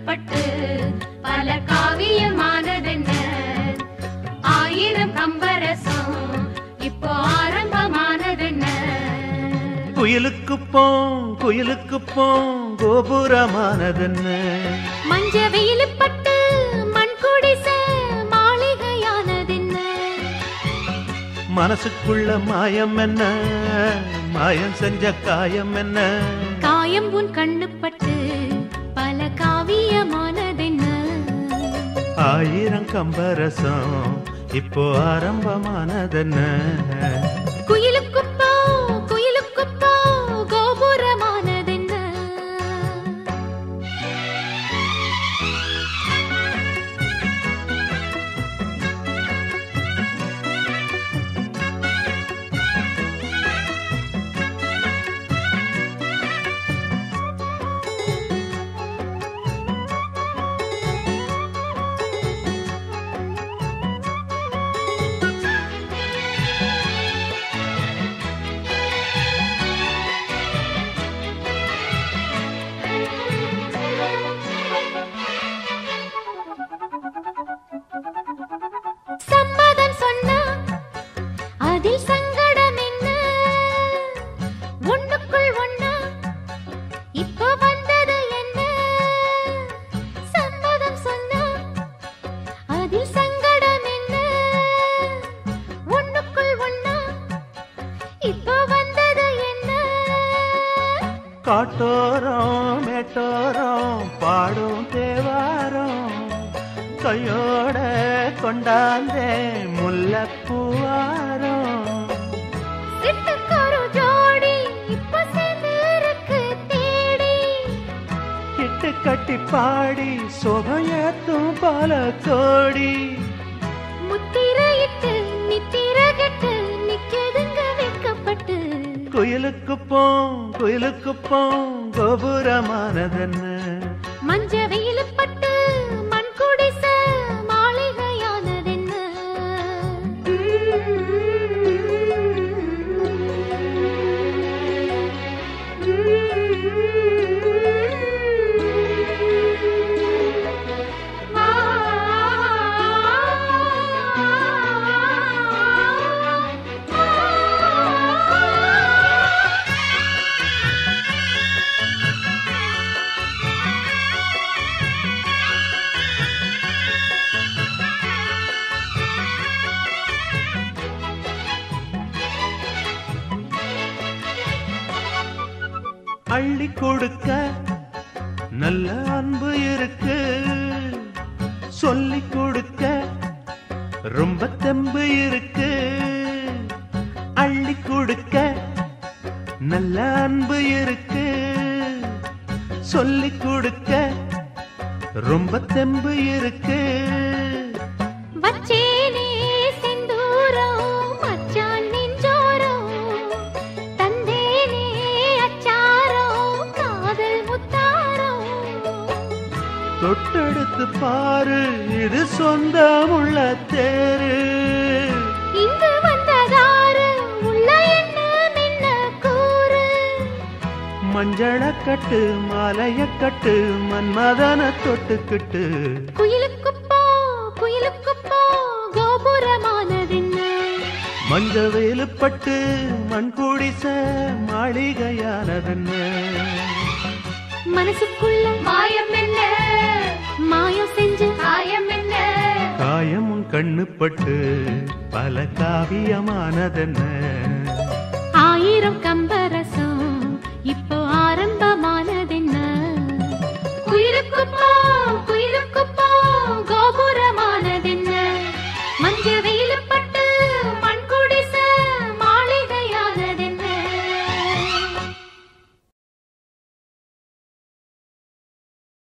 கண்ணுப்பட்டு பல காவியமானதென்ன ஆயிரம் கம்பரசம் இப்போ ஆரம்பமானதென்ன குயிலுக்கு போம் குயிலுக்கு போம் கோபுரமானதென்ன மஞ்ச வெயிலுப்பட்டு மண் குடிச மாளிகையானதென்ன மனசுக்குள்ள மாயம் என்ன மாயம் செஞ்ச காயம் என்ன காயம் உன் கண்ணுப்பட்டு பல காவியமானதென்ன ஆயிரம் கம்பரசம் இப்போ ஆரம்பமானதென்ன குயிலுக்குப்போ குயிலுக்குப்போ கோபுரமானதென்ன சம்மதம் சொன்னா அதில் சங்கடம் என்ன ஒண்ணுக்குள் ஒண்ணா இப்போ வந்தது என்ன சம்மதம் சொன்னா அதில் சங்கடம் என்ன ஒண்ணுக்குள் ஒண்ணா இப்போ வந்தது என்ன காட்டோரம் மேட்டோரம் பாடும் தேவாரம் கையோட கொண்டாந்தே முல்லைப்பூவாரம் சிட்டுக்கொரு ஜோடி இப்ப சேர்ந்திருக்கு தேடி இட்டு கட்டி பாடி சுபயத்தும் பல கோடி முத்திரையிட்டு நித்திரகிட்டு நிக்கதுங்க வைக்கப்பட்டு குயிலுக்கு போம் குயிலுக்கு போம் கோபுரமானதென்ன மஞ்ச வெயிலுப்பட்டு மண் குடிச மாளிகையானதென்ன அள்ளி கொடுக்க நல்ல அன்பு இருக்கு சொல்லி கொடுக்க ரொம்ப தெம்பு இருக்கு அள்ளி கொடுக்க நல்ல அன்பு இருக்கு சொல்லி கொடுக்க ரொம்ப தெம்பு இருக்கு வச்சேனே செந்தூரம் மச்சான் நெஞ்சோரம் தந்தேனே அச்சாரம் காதல் முத்தாரம் தொட்டெடுத்து பாரு இது சொந்தமுள்ள தேரு இங்கு வந்ததாரு உள்ள என்ன மின்ன கூறு மஞ்சள கட்டு மாலைய கட்டு மன்மதன தொட்டுக்கிட்டு குயிலுக்கு போ குயிலுக்கு போ கோபுரமானதென்ன மஞ்ச வேலுப்பட்டு மண் குடிச மாளிகையானதென்ன மனசுக்குள்ள மாயம் என்ன மாயம் செஞ்சு காயம் என்ன காயமும் கண்ணுப்பட்டு பல காவியமானதென்ன ஆயிரம் கம்பரசம் இப்போ ஆரம்பமானதென்ன